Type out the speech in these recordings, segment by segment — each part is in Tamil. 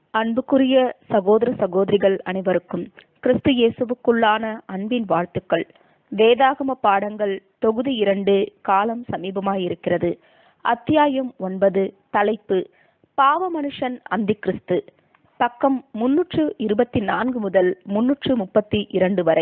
அன்புக்குரிய சகோதர சகோதரிகள் அனைவருக்கும் கிறிஸ்து இயேசுவுக்குள்ளான அன்பின் வாழ்த்துக்கள் வேதாகம பாடங்கள் தொகுதி இரண்டு காலம் சமீபமாயிருக்கிறது அத்தியாயம் ஒன்பது தலைப்பு பாவ மனுஷன் அந்தி கிறிஸ்து பக்கம் முன்னூற்று இருபத்தி நான்கு முதல் முன்னூற்று முப்பத்தி இரண்டு வரை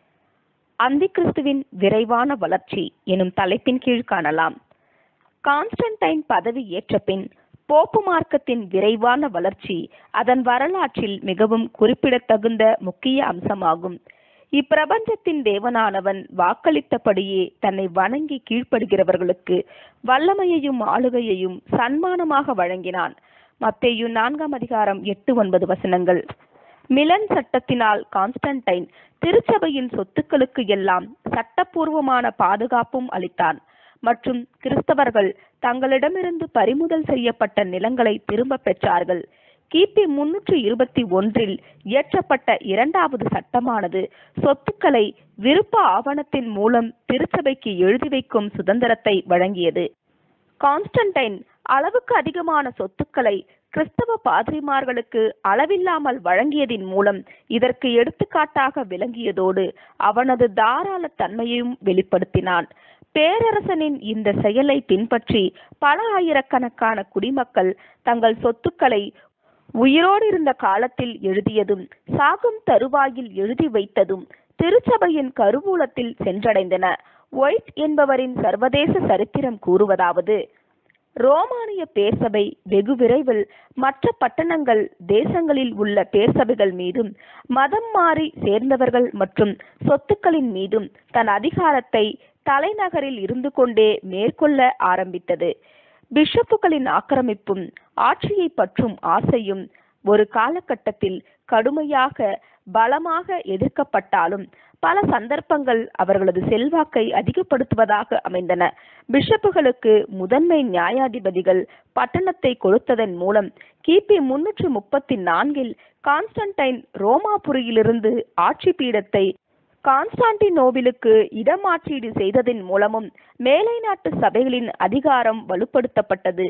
அந்தி கிறிஸ்துவின் விரைவான வளர்ச்சி எனும் தலைப்பின் கீழ் காணலாம் கான்ஸ்டன்டைன் பதவி ஏற்ற பின் போப்பு மார்க்கத்தின் விரைவான வளர்ச்சி அதன் வரலாற்றில் மிகவும் குறிப்பிடத்தகுந்த முக்கிய அம்சமாகும் இப்பிரபஞ்சத்தின் தேவனானவன் வாக்களித்தபடியே தன்னை வணங்கி கீழ்ப்படுகிறவர்களுக்கு வல்லமையையும் ஆளுகையையும் சன்மானமாக வழங்கினான் மத்தேயு நான்காம் அதிகாரம் எட்டு ஒன்பது வசனங்கள் மிலன் சட்டத்தினால் கான்ஸ்டன்டைன் திருச்சபையின் சொத்துக்களுக்கு எல்லாம் சட்டப்பூர்வமான பாதுகாப்பும் அளித்தான் மற்றும் கிறிஸ்தவர்கள் தங்களிடமிருந்து பறிமுதல் செய்யப்பட்ட நிலங்களை திரும்ப பெற்றார்கள் கிபி முன்னூற்று இருபத்தி ஒன்றில் இயற்றப்பட்ட இரண்டாவது சட்டமானது சொத்துக்களை விருப்ப ஆவணத்தின் மூலம் திருச்சபைக்கு எழுதி வைக்கும் சுதந்திரத்தை வழங்கியது கான்ஸ்டன்டைன் அளவுக்கு அதிகமான சொத்துக்களை கிறிஸ்தவ பாதிரிமார்களுக்கு அளவில்லாமல் வழங்கியதின் மூலம் இதற்கு எடுத்துக்காட்டாக விளங்கியதோடு அவனது தாராள தன்மையையும் வெளிப்படுத்தினான் பேரரசனின் இந்த செயலை பின்பற்றி பல ஆயிரக்கணக்கான குடிமக்கள் தங்கள் சொத்துக்களை உயிரோடு இருந்த காலத்தில் எழுதியதும் சாகும் தருவாயில் எழுதி வைத்ததும் திருச்சபையின் கருவூலத்தில் சென்றடைந்தன ஒயிட் என்பவரின் சர்வதேச சரித்திரம் கூறுவதாவது ரோமானிய பேர்சபை வெகு விரைவில் மற்ற பட்டணங்கள் தேசங்களில் உள்ள பேர்சபைகள் மீதும் மதம் மாறி சேர்ந்தவர்கள் மற்றும் சொத்துக்களின் மீதும் தன் அதிகாரத்தை தலைநகரில் இருந்து கொண்டே மேற்கொள்ள ஆரம்பித்தது பிஷப்புகளின் ஆக்கிரமிப்பும் ஆட்சியை பற்றும் ஆசையும் ஒரு காலகட்டத்தில் கடுமையாக பலமாக எதிர்க்கப்பட்டாலும் பல சந்தர்ப்பங்கள் அவர்களது செல்வாக்கை அதிகப்படுத்துவதாக அமைந்தன பிஷப்புகளுக்கு முதன்மை நியாயாதிபதிகள் பட்டணத்தை கொடுத்ததன் மூலம் கிபி முன்னூற்று முப்பத்தி நான்கில் கான்ஸ்டன்டைன் ரோமாபுரியிலிருந்து ஆட்சி பீடத்தை கான்ஸ்டான்டினோபிலுக்கு இடமாற்றீடு செய்ததன் மூலமும் மேலை நாட்டு சபைகளின் அதிகாரம் வலுப்படுத்தப்பட்டது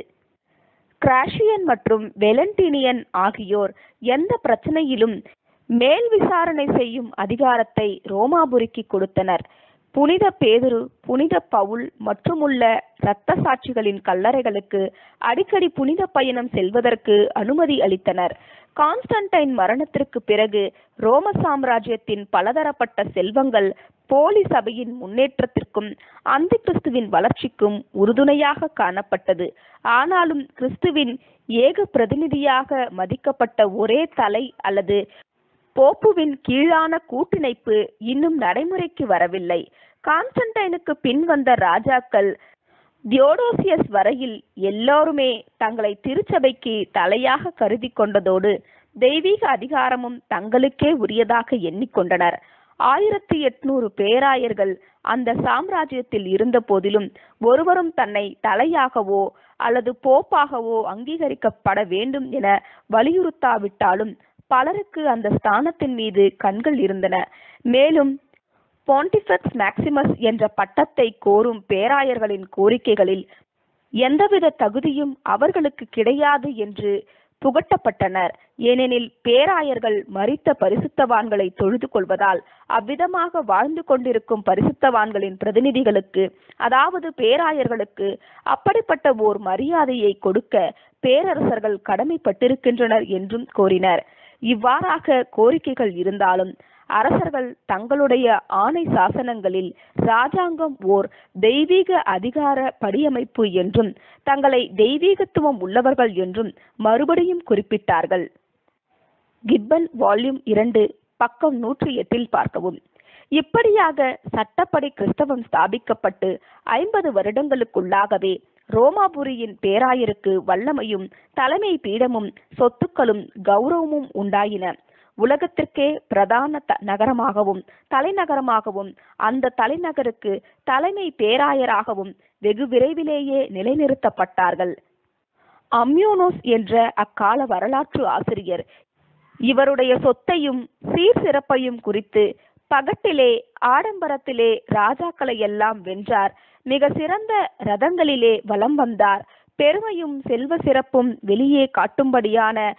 கிராஷியன் மற்றும் வெலண்டினியன் ஆகியோர் எந்த பிரச்சனையிலும் மேல் விசாரணை செய்யும் அதிகாரத்தை ரோமாபுரிக்கு கொடுத்தனர் புனித பேதுரு புனித பவுல் மற்றுமுள்ள இரத்த சாட்சிகளின் கல்லறைகளுக்கு அடிக்கடி புனித பயணம் செல்வதற்கு அனுமதி அளித்தனர் கான்ஸ்டன்டைன் மரணத்திற்கு பிறகு ரோம சாம்ராஜ்யத்தின் பலதரப்பட்ட செல்வங்கள் போலி சபையின் முன்னேற்றத்திற்கும் அந்த கிறிஸ்துவின் வளர்ச்சிக்கும் உறுதுணையாக காணப்பட்டது ஆனாலும் கிறிஸ்துவின் ஏக பிரதிநிதியாக மதிக்கப்பட்ட ஒரே தலை அல்லது போப்புவின் கீழான கூட்டிணைப்பு இன்னும் நடைமுறைக்கு வரவில்லை கான்ஸ்டன்டைனுக்கு பின் வந்த ராஜாக்கள் தியோடோசியஸ் வரையில் எல்லோருமே தங்களை திருச்சபைக்கு தலையாக கருதி கொண்டதோடு தெய்வீக அதிகாரமும் தங்களுக்கே உரியதாக எண்ணிக்கொண்டனர் ஆயிரத்தி எட்நூறு பேராயர்கள் அந்த சாம்ராஜ்யத்தில் இருந்த போதிலும் ஒருவரும் தன்னை தலையாகவோ அல்லது போப்பாகவோ அங்கீகரிக்கப்பட வேண்டும் என வலியுறுத்தாவிட்டாலும் பலருக்கு அந்த ஸ்தானத்தின் மீது கண்கள் இருந்தன மேலும் பாண்டிஃபெக்ஸ் மேக்சிமஸ் என்ற பட்டத்தை கோரும் பேராயர்களின் கோரிக்கைகளில் எந்தவித தகுதியும் அவர்களுக்கு கிடையாது என்று புகட்டப்பட்டனர் ஏனெனில் பேராயர்கள் மறித்த பரிசுத்தவான்களை தொழுது கொள்வதால் அவ்விதமாக வாழ்ந்து கொண்டிருக்கும் பரிசுத்தவான்களின் பிரதிநிதிகளுக்கு அதாவது பேராயர்களுக்கு அப்படிப்பட்ட ஓர் மரியாதையை கொடுக்க பேரரசர்கள் கடமைப்பட்டிருக்கின்றனர் என்றும் கோரினர் இவ்வாறாக கோரிக்கைகள் இருந்தாலும் அரசர்கள் தங்களுடைய ஆணை சாசனங்களில் ராஜாங்கம் ஓர் தெய்வீக அதிகார படியமைப்பு என்றும் தங்களை தெய்வீகத்துவம் உள்ளவர்கள் என்றும் மறுபடியும் குறிப்பிட்டார்கள் கிப்பன் வால்யூம் இரண்டு பக்கம் நூற்றி எட்டில் பார்க்கவும் இப்படியாக சட்டப்படி கிறிஸ்தவம் ஸ்தாபிக்கப்பட்டு ஐம்பது வருடங்களுக்குள்ளாகவே ரோமாபுரியின் பேராயருக்கு வல்லமையும் தலைமை பீடமும் சொத்துக்களும் கௌரவமும் உண்டாயின உலகத்திற்கே பிரதான நகரமாகவும் தலைநகரமாகவும் அந்த தலைநகருக்கு தலைமை பேராயராகவும் வெகு விரைவிலேயே நிலைநிறுத்தப்பட்டார்கள் அம்யூனோஸ் என்ற அக்கால வரலாற்று ஆசிரியர் இவருடைய சொத்தையும் சீர் சிறப்பையும் குறித்து பகட்டிலே ஆடம்பரத்திலே ராஜாக்களை எல்லாம் வென்றார் மிக சிறந்த ரதங்களிலே வலம் வந்தார் பெருமையும் செல்வ சிறப்பும் வெளியே காட்டும்படியான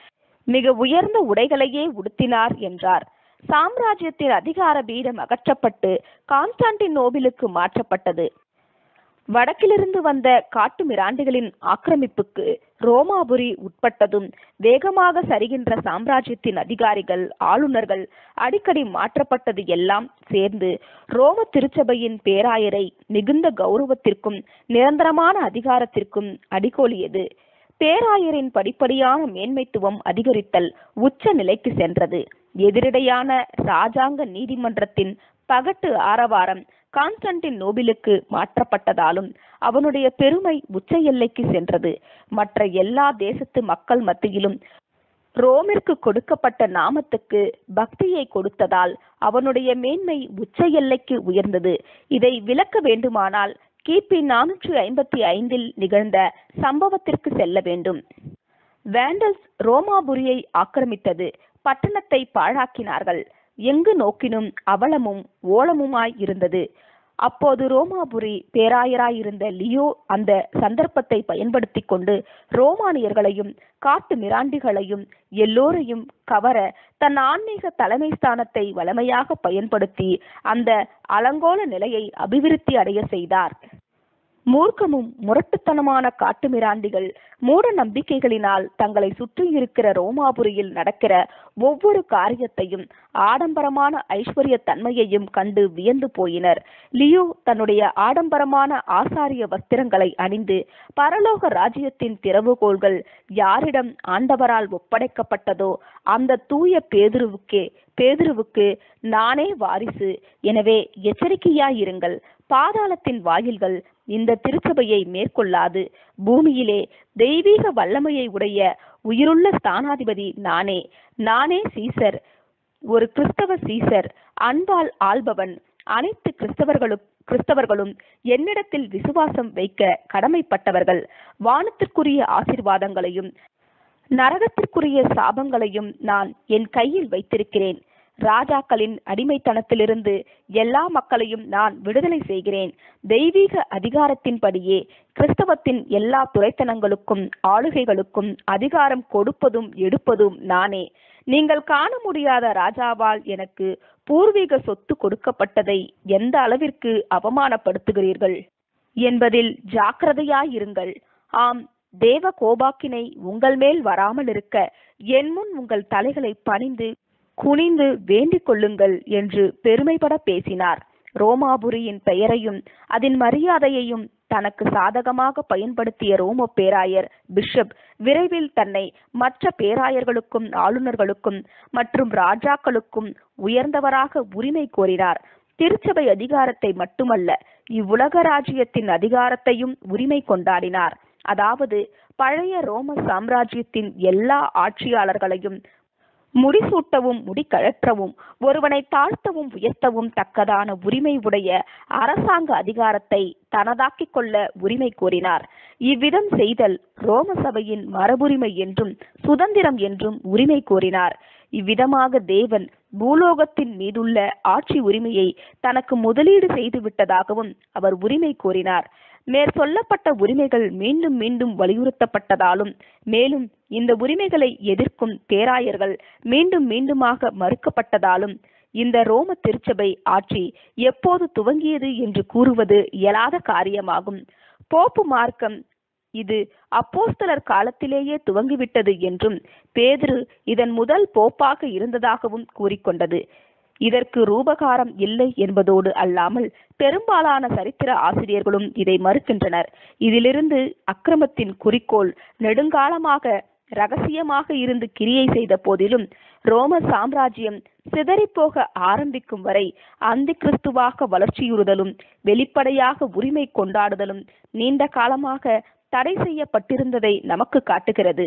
மிக உயர்ந்த உடைகளையே உடுத்தினார் என்றார் சாம்ராஜ்யத்தின் அதிகார பீடம் அகற்றப்பட்டு கான்ஸ்டான்டினோபிலுக்கு மாற்றப்பட்டது வடக்கிலிருந்து வந்த காட்டு மிராண்டிகளின் ஆக்கிரமிப்புக்கு ரோமாபுரி உட்பட்டதும் வேகமாக சரிகின்ற சாம்ராஜ்யத்தின் அதிகாரிகள் ஆளுநர்கள் அடிக்கடி மாற்றப்பட்டது எல்லாம் சேர்ந்து ரோம திருச்சபையின் பேராயரை மிகுந்த கௌரவத்திற்கும் நிரந்தரமான அதிகாரத்திற்கும் அடிகோலியது பேராயரின் படிப்படியான மேன்மைத்துவம் அதிகரித்தல் உச்ச நிலைக்கு சென்றது எதிரிடையான ராஜாங்க நீதிமன்றத்தின் பகட்டு ஆரவாரம் கான்ஸ்டன்டின் நோபிலுக்கு மாற்றப்பட்டதாலும் அவனுடைய பெருமை உச்ச எல்லைக்கு சென்றது மற்ற எல்லா தேசத்து மக்கள் மத்தியிலும் ரோமிற்கு கொடுக்கப்பட்ட நாமத்துக்கு பக்தியை கொடுத்ததால் அவனுடைய மேன்மை உச்ச எல்லைக்கு உயர்ந்தது இதை விளக்க வேண்டுமானால் கிபி நானூற்றி ஐம்பத்தி ஐந்தில் நிகழ்ந்த சம்பவத்திற்கு செல்ல வேண்டும் வேண்டல்ஸ் ரோமாபுரியை ஆக்கிரமித்தது பட்டணத்தை பாழாக்கினார்கள் எங்கு நோக்கினும் அவலமும் ஓலமுமாய் இருந்தது அப்போது ரோமாபுரி பேராயராயிருந்த லியோ அந்த சந்தர்ப்பத்தை பயன்படுத்தி கொண்டு ரோமானியர்களையும் காட்டு மிராண்டிகளையும் எல்லோரையும் கவர தன் ஆன்மீக தலைமை ஸ்தானத்தை வளமையாக பயன்படுத்தி அந்த அலங்கோல நிலையை அபிவிருத்தி அடைய செய்தார் மூர்க்கமும் முரட்டுத்தனமான காட்டுமிராண்டிகள் மூட நம்பிக்கைகளினால் தங்களை சுற்றி இருக்கிற ரோமாபுரியில் நடக்கிற ஒவ்வொரு காரியத்தையும் ஆடம்பரமான ஐஸ்வர்ய தன்மையையும் கண்டு வியந்து போயினர் லியோ தன்னுடைய ஆடம்பரமான ஆசாரிய வஸ்திரங்களை அணிந்து பரலோக ராஜ்யத்தின் திறவுகோள்கள் யாரிடம் ஆண்டவரால் ஒப்படைக்கப்பட்டதோ அந்த தூய பேதுருவுக்கே பேதுருவுக்கு நானே வாரிசு எனவே எச்சரிக்கையாயிருங்கள் பாதாளத்தின் வாயில்கள் இந்த திருச்சபையை மேற்கொள்ளாது பூமியிலே தெய்வீக வல்லமையை உடைய உயிருள்ள ஸ்தானாதிபதி நானே நானே சீசர் ஒரு கிறிஸ்தவ சீசர் அன்பால் ஆள்பவன் அனைத்து கிறிஸ்தவர்களும் கிறிஸ்தவர்களும் என்னிடத்தில் விசுவாசம் வைக்க கடமைப்பட்டவர்கள் வானத்திற்குரிய ஆசிர்வாதங்களையும் நரகத்திற்குரிய சாபங்களையும் நான் என் கையில் வைத்திருக்கிறேன் ராஜாக்களின் அடிமைத்தனத்திலிருந்து எல்லா மக்களையும் நான் விடுதலை செய்கிறேன் தெய்வீக அதிகாரத்தின்படியே கிறிஸ்தவத்தின் எல்லா துறைத்தனங்களுக்கும் ஆளுகைகளுக்கும் அதிகாரம் கொடுப்பதும் எடுப்பதும் நானே நீங்கள் காண முடியாத ராஜாவால் எனக்கு பூர்வீக சொத்து கொடுக்கப்பட்டதை எந்த அளவிற்கு அவமானப்படுத்துகிறீர்கள் என்பதில் ஜாக்கிரதையாயிருங்கள் ஆம் தேவ கோபாக்கினை உங்கள் மேல் வராமல் இருக்க என் முன் உங்கள் தலைகளை பணிந்து குனிந்து வேண்டிக் கொள்ளுங்கள் என்று பெருமைப்பட பேசினார் ரோமாபுரியின் பெயரையும் அதன் மரியாதையையும் தனக்கு சாதகமாக பயன்படுத்திய ரோம பேராயர் பிஷப் விரைவில் தன்னை மற்ற பேராயர்களுக்கும் ஆளுநர்களுக்கும் மற்றும் ராஜாக்களுக்கும் உயர்ந்தவராக உரிமை கோரினார் திருச்சபை அதிகாரத்தை மட்டுமல்ல இவ்வுலக ராஜ்யத்தின் அதிகாரத்தையும் உரிமை கொண்டாடினார் அதாவது பழைய ரோம சாம்ராஜ்யத்தின் எல்லா ஆட்சியாளர்களையும் முடிசூட்டவும் முடிகழற்றவும் ஒருவனை தாழ்த்தவும் உயர்த்தவும் தக்கதான உரிமை உடைய அரசாங்க அதிகாரத்தை தனதாக்கிக் கொள்ள உரிமை கோரினார் இவ்விதம் செய்தல் ரோம சபையின் மரபுரிமை என்றும் சுதந்திரம் என்றும் உரிமை கோரினார் இவ்விதமாக தேவன் பூலோகத்தின் மீதுள்ள ஆட்சி உரிமையை தனக்கு முதலீடு செய்து விட்டதாகவும் அவர் உரிமை கோரினார் மேற் சொல்லப்பட்ட உரிமைகள் மீண்டும் மீண்டும் வலியுறுத்தப்பட்டதாலும் மேலும் இந்த உரிமைகளை எதிர்க்கும் பேராயர்கள் மீண்டும் மீண்டுமாக மறுக்கப்பட்டதாலும் இந்த ரோம திருச்சபை ஆட்சி எப்போது துவங்கியது என்று கூறுவது இயலாத காரியமாகும் போப்பு மார்க்கம் இது அப்போஸ்தலர் காலத்திலேயே துவங்கிவிட்டது என்றும் பேதுரு இதன் முதல் போப்பாக இருந்ததாகவும் கூறிக்கொண்டது இதற்கு ரூபகாரம் இல்லை என்பதோடு அல்லாமல் பெரும்பாலான சரித்திர ஆசிரியர்களும் இதை மறுக்கின்றனர் இதிலிருந்து அக்கிரமத்தின் குறிக்கோள் நெடுங்காலமாக ரகசியமாக இருந்து கிரியை செய்த போதிலும் ரோம சாம்ராஜ்யம் சிதறிப்போக ஆரம்பிக்கும் வரை அந்தி கிறிஸ்துவாக வளர்ச்சியுறுதலும் வெளிப்படையாக உரிமை கொண்டாடுதலும் நீண்ட காலமாக தடை செய்யப்பட்டிருந்ததை நமக்கு காட்டுகிறது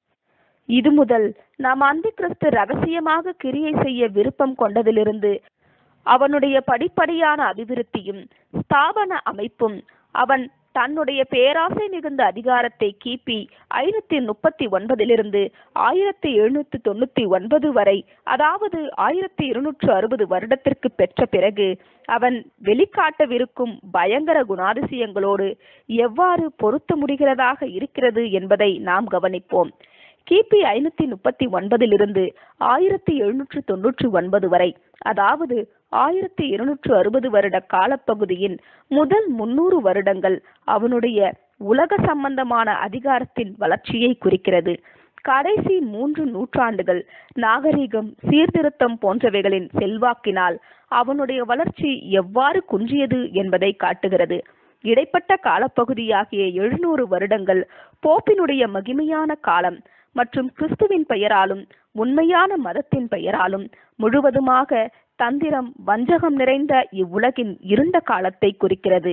இது முதல் நாம் அந்தி கிறிஸ்து ரகசியமாக கிரியை செய்ய விருப்பம் கொண்டதிலிருந்து அவனுடைய படிப்படியான அபிவிருத்தியும் ஸ்தாபன அமைப்பும் அவன் தன்னுடைய பேராசை மிகுந்த அதிகாரத்தை கிபி ஐநூத்தி முப்பத்தி ஒன்பதிலிருந்து ஆயிரத்தி எழுநூத்தி தொண்ணூத்தி ஒன்பது வரை அதாவது ஆயிரத்தி இருநூற்று அறுபது வருடத்திற்கு பெற்ற பிறகு அவன் வெளிக்காட்டவிருக்கும் பயங்கர குணாதிசயங்களோடு எவ்வாறு பொருத்த முடிகிறதாக இருக்கிறது என்பதை நாம் கவனிப்போம் கிபி ஐநூத்தி முப்பத்தி ஒன்பதிலிருந்து ஆயிரத்தி எழுநூற்று தொன்னூற்று ஒன்பது வரை அதாவது ஆயிரத்தி இருநூற்று அறுபது வருட காலப்பகுதியின் முதல் முன்னூறு வருடங்கள் அவனுடைய உலக சம்பந்தமான அதிகாரத்தின் வளர்ச்சியை குறிக்கிறது கடைசி மூன்று நூற்றாண்டுகள் நாகரிகம் சீர்திருத்தம் போன்றவைகளின் செல்வாக்கினால் அவனுடைய வளர்ச்சி எவ்வாறு குன்றியது என்பதை காட்டுகிறது இடைப்பட்ட காலப்பகுதியாகிய எழுநூறு வருடங்கள் போப்பினுடைய மகிமையான காலம் மற்றும் கிறிஸ்துவின் பெயராலும் உண்மையான மதத்தின் பெயராலும் முழுவதுமாக தந்திரம் வஞ்சகம் நிறைந்த இவ்வுலகின் இருண்ட காலத்தை குறிக்கிறது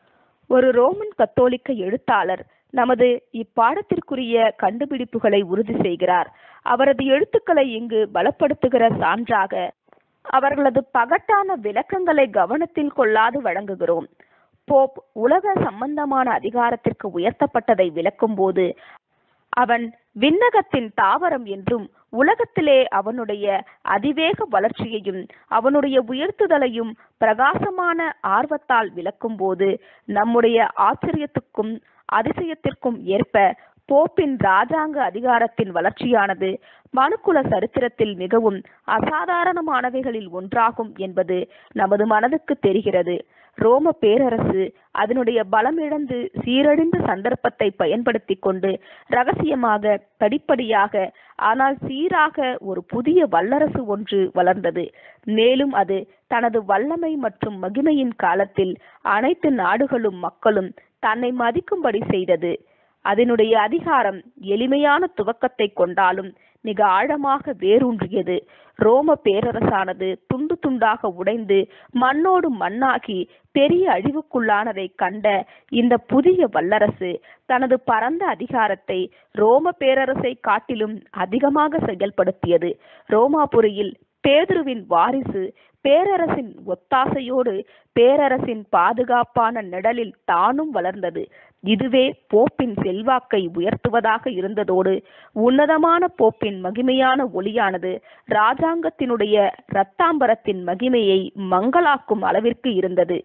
ஒரு ரோமன் கத்தோலிக்க எழுத்தாளர் நமது இப்பாடத்திற்குரிய கண்டுபிடிப்புகளை உறுதி செய்கிறார் அவரது எழுத்துக்களை இங்கு பலப்படுத்துகிற சான்றாக அவர்களது பகட்டான விளக்கங்களை கவனத்தில் கொள்ளாது வழங்குகிறோம் போப் உலக சம்பந்தமான அதிகாரத்திற்கு உயர்த்தப்பட்டதை விளக்கும் போது அவன் விண்ணகத்தின் தாவரம் என்றும் உலகத்திலே அவனுடைய அதிவேக வளர்ச்சியையும் அவனுடைய உயர்த்துதலையும் பிரகாசமான ஆர்வத்தால் விளக்கும் போது நம்முடைய ஆச்சரியத்துக்கும் அதிசயத்திற்கும் ஏற்ப போப்பின் ராஜாங்க அதிகாரத்தின் வளர்ச்சியானது மனுக்குல சரித்திரத்தில் மிகவும் அசாதாரணமானவைகளில் ஒன்றாகும் என்பது நமது மனதுக்கு தெரிகிறது ரோம பேரரசு அதனுடைய பலமிழந்து சீரழிந்த சந்தர்ப்பத்தை பயன்படுத்தி கொண்டு ரகசியமாக படிப்படியாக ஆனால் சீராக ஒரு புதிய வல்லரசு ஒன்று வளர்ந்தது மேலும் அது தனது வல்லமை மற்றும் மகிமையின் காலத்தில் அனைத்து நாடுகளும் மக்களும் தன்னை மதிக்கும்படி செய்தது அதனுடைய அதிகாரம் எளிமையான துவக்கத்தை கொண்டாலும் மிக ஆழமாக வேரூன்றியது ரோம பேரரசானது துண்டு துண்டாக உடைந்து மண்ணோடு மண்ணாகி பெரிய அழிவுக்குள்ளானதை கண்ட இந்த புதிய வல்லரசு தனது பரந்த அதிகாரத்தை ரோம பேரரசை காட்டிலும் அதிகமாக செயல்படுத்தியது ரோமாபுரியில் பேதுருவின் வாரிசு பேரரசின் ஒத்தாசையோடு பேரரசின் பாதுகாப்பான நிழலில் தானும் வளர்ந்தது இதுவே போப்பின் செல்வாக்கை உயர்த்துவதாக இருந்ததோடு உன்னதமான போப்பின் மகிமையான ஒளியானது ராஜாங்கத்தினுடைய இரத்தாம்பரத்தின் மகிமையை மங்களாக்கும் அளவிற்கு இருந்தது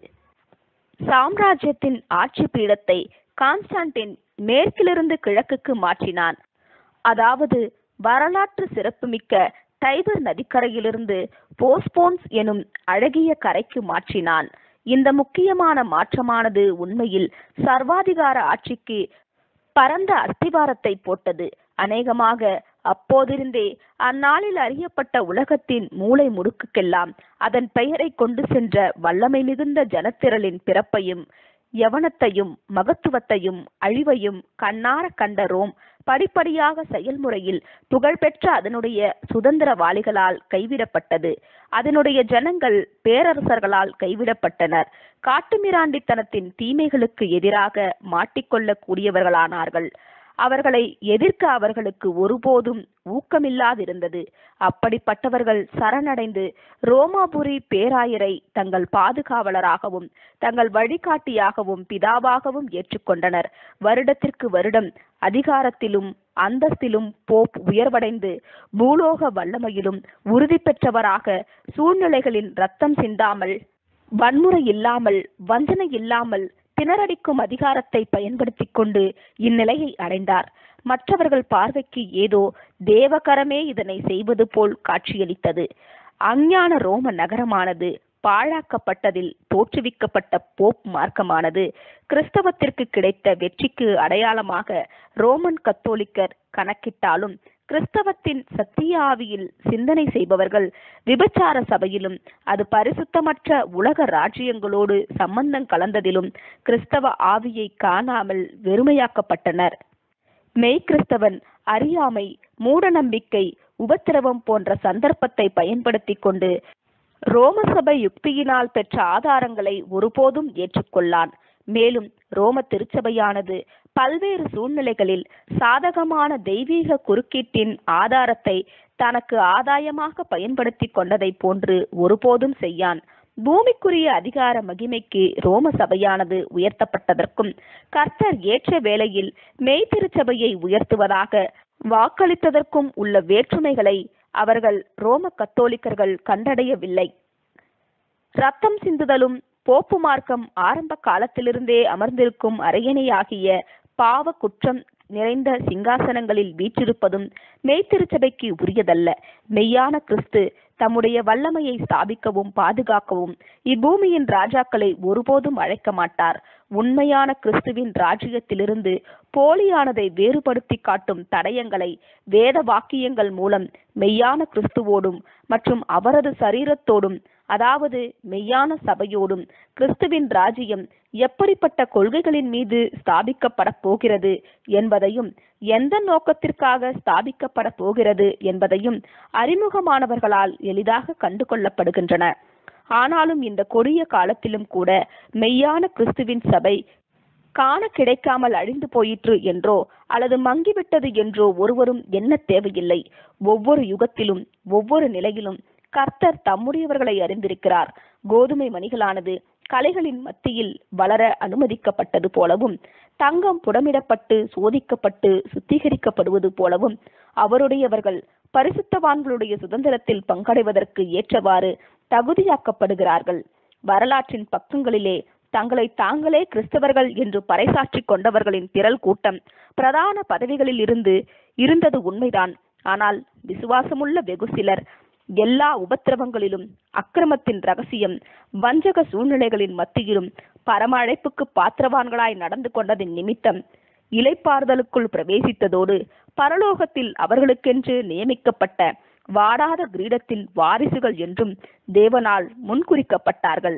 சாம்ராஜ்யத்தின் ஆட்சி பீடத்தை கான்ஸ்டான்டின் மேற்கிலிருந்து கிழக்குக்கு மாற்றினான் அதாவது வரலாற்று சிறப்புமிக்க டைபர் நதிக்கரையிலிருந்து போஸ்போன்ஸ் எனும் அழகிய கரைக்கு மாற்றினான் இந்த முக்கியமான மாற்றமானது உண்மையில் சர்வாதிகார ஆட்சிக்கு பரந்த அஸ்திவாரத்தை போட்டது அநேகமாக அப்போதிருந்தே அந்நாளில் அறியப்பட்ட உலகத்தின் மூளை முடுக்குக்கெல்லாம் அதன் பெயரை கொண்டு சென்ற வல்லமை மிகுந்த ஜனத்திரளின் பிறப்பையும் யவனத்தையும் மகத்துவத்தையும் அழிவையும் கண்ணார கண்ட ரோம் படிப்படியாக செயல்முறையில் புகழ்பெற்ற அதனுடைய சுதந்திரவாளிகளால் கைவிடப்பட்டது அதனுடைய ஜனங்கள் பேரரசர்களால் கைவிடப்பட்டனர் காட்டுமிராண்டித்தனத்தின் தீமைகளுக்கு எதிராக மாட்டிக்கொள்ளக் கூடியவர்களானார்கள் அவர்களை எதிர்க்க அவர்களுக்கு ஒருபோதும் ஊக்கமில்லாதிருந்தது அப்படிப்பட்டவர்கள் சரணடைந்து ரோமாபுரி பேராயரை தங்கள் பாதுகாவலராகவும் தங்கள் வழிகாட்டியாகவும் பிதாவாகவும் ஏற்றுக்கொண்டனர் வருடத்திற்கு வருடம் அதிகாரத்திலும் அந்தஸ்திலும் போப் உயர்வடைந்து பூலோக வல்லமையிலும் உறுதி பெற்றவராக சூழ்நிலைகளின் ரத்தம் சிந்தாமல் வன்முறை இல்லாமல் வஞ்சனை இல்லாமல் திணறடிக்கும் அதிகாரத்தை பயன்படுத்தி கொண்டு இந்நிலையை அடைந்தார் மற்றவர்கள் பார்வைக்கு ஏதோ தேவகரமே இதனை செய்வது போல் காட்சியளித்தது அஞ்ஞான ரோம நகரமானது பாழாக்கப்பட்டதில் தோற்றுவிக்கப்பட்ட போப் மார்க்கமானது கிறிஸ்தவத்திற்கு கிடைத்த வெற்றிக்கு அடையாளமாக ரோமன் கத்தோலிக்கர் கணக்கிட்டாலும் கிறிஸ்தவத்தின் சத்திய ஆவியில் சிந்தனை செய்பவர்கள் விபச்சார சபையிலும் அது பரிசுத்தமற்ற உலக ராஜ்யங்களோடு சம்பந்தம் கலந்ததிலும் கிறிஸ்தவ ஆவியை காணாமல் வெறுமையாக்கப்பட்டனர் மெய் கிறிஸ்தவன் அறியாமை மூடநம்பிக்கை உபத்திரவம் போன்ற சந்தர்ப்பத்தை பயன்படுத்தி கொண்டு ரோம சபை யுக்தியினால் பெற்ற ஆதாரங்களை ஒருபோதும் ஏற்றுக்கொள்ளான் மேலும் ரோம திருச்சபையானது பல்வேறு சூழ்நிலைகளில் சாதகமான தெய்வீக குறுக்கீட்டின் ஆதாரத்தை தனக்கு ஆதாயமாக பயன்படுத்தி கொண்டதை போன்று ஒருபோதும் செய்யான் பூமிக்குரிய அதிகார மகிமைக்கு ரோம சபையானது உயர்த்தப்பட்டதற்கும் கர்த்தர் ஏற்ற வேளையில் மெய்திருச்சபையை உயர்த்துவதாக வாக்களித்ததற்கும் உள்ள வேற்றுமைகளை அவர்கள் ரோம கத்தோலிக்கர்கள் கண்டடையவில்லை ரத்தம் சிந்துதலும் போப்பு மார்க்கம் ஆரம்ப காலத்திலிருந்தே அமர்ந்திருக்கும் அரையணையாகிய பாவ குற்றம் நிறைந்த சிங்காசனங்களில் வீற்றிருப்பதும் மெய்த்திருச்சபைக்கு உரியதல்ல மெய்யான கிறிஸ்து தம்முடைய வல்லமையை ஸ்தாபிக்கவும் பாதுகாக்கவும் இப்பூமியின் ராஜாக்களை ஒருபோதும் அழைக்க மாட்டார் உண்மையான கிறிஸ்துவின் ராஜ்யத்திலிருந்து போலியானதை வேறுபடுத்தி காட்டும் தடயங்களை வேத வாக்கியங்கள் மூலம் மெய்யான கிறிஸ்துவோடும் மற்றும் அவரது சரீரத்தோடும் அதாவது மெய்யான சபையோடும் கிறிஸ்துவின் ராஜ்யம் எப்படிப்பட்ட கொள்கைகளின் மீது ஸ்தாபிக்கப்பட போகிறது என்பதையும் எந்த நோக்கத்திற்காக ஸ்தாபிக்கப்பட போகிறது என்பதையும் அறிமுகமானவர்களால் எளிதாக கண்டு கொள்ளப்படுகின்றன ஆனாலும் இந்த கொடிய காலத்திலும் கூட மெய்யான கிறிஸ்துவின் சபை காண கிடைக்காமல் அழிந்து போயிற்று என்றோ அல்லது மங்கிவிட்டது என்றோ ஒருவரும் எண்ண தேவையில்லை ஒவ்வொரு யுகத்திலும் ஒவ்வொரு நிலையிலும் கர்த்தர் தம்முடையவர்களை அறிந்திருக்கிறார் கோதுமை மணிகளானது கலைகளின் மத்தியில் வளர அனுமதிக்கப்பட்டது போலவும் தங்கம் புடமிடப்பட்டு சோதிக்கப்பட்டு சுத்திகரிக்கப்படுவது போலவும் அவருடையவர்கள் பரிசுத்தவான்களுடைய சுதந்திரத்தில் பங்கடைவதற்கு ஏற்றவாறு தகுதியாக்கப்படுகிறார்கள் வரலாற்றின் பக்கங்களிலே தங்களை தாங்களே கிறிஸ்தவர்கள் என்று பறைசாற்றிக் கொண்டவர்களின் திரள் கூட்டம் பிரதான பதவிகளில் இருந்து இருந்தது உண்மைதான் ஆனால் விசுவாசமுள்ள வெகு சிலர் எல்லா உபத்திரவங்களிலும் அக்கிரமத்தின் ரகசியம் வஞ்சக சூழ்நிலைகளின் மத்தியிலும் பரம அழைப்புக்கு பாத்திரவான்களாய் நடந்து கொண்டதின் நிமித்தம் இலைப்பாறுதலுக்குள் பிரவேசித்ததோடு பரலோகத்தில் அவர்களுக்கென்று நியமிக்கப்பட்ட வாடாத கிரீடத்தின் வாரிசுகள் என்றும் தேவனால் முன்குறிக்கப்பட்டார்கள்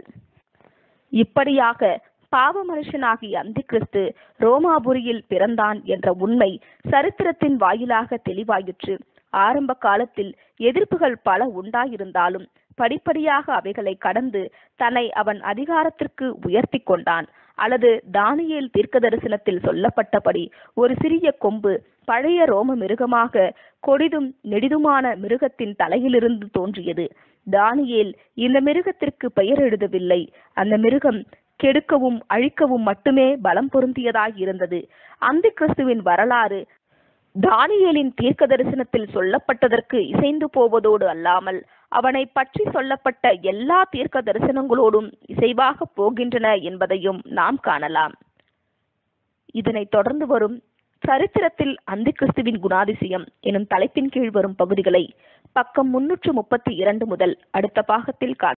இப்படியாக பாவ மனுஷனாகிய அந்தி கிறிஸ்து ரோமாபுரியில் பிறந்தான் என்ற உண்மை சரித்திரத்தின் வாயிலாக தெளிவாயிற்று ஆரம்ப காலத்தில் எதிர்ப்புகள் பல உண்டாயிருந்தாலும் படிப்படியாக அவைகளை கடந்து தன்னை அவன் அதிகாரத்திற்கு உயர்த்தி கொண்டான் அல்லது தானியேல் தீர்க்க தரிசனத்தில் சொல்லப்பட்டபடி ஒரு சிறிய கொம்பு பழைய ரோம மிருகமாக கொடிதும் நெடிதுமான மிருகத்தின் தலையிலிருந்து தோன்றியது தானியேல் இந்த மிருகத்திற்கு பெயர் எழுதவில்லை அந்த மிருகம் கெடுக்கவும் அழிக்கவும் மட்டுமே பலம் பொருந்தியதாய் இருந்தது அந்த கிறிஸ்துவின் வரலாறு தானியேலின் தீர்க்க தரிசனத்தில் சொல்லப்பட்டதற்கு இசைந்து போவதோடு அல்லாமல் அவனை பற்றி சொல்லப்பட்ட எல்லா தீர்க்க தரிசனங்களோடும் இசைவாக போகின்றன என்பதையும் நாம் காணலாம் இதனைத் தொடர்ந்து வரும் சரித்திரத்தில் அந்தி கிறிஸ்துவின் குணாதிசயம் எனும் தலைப்பின் கீழ் வரும் பகுதிகளை பக்கம் முன்னூற்று முப்பத்தி இரண்டு முதல் அடுத்த பாகத்தில்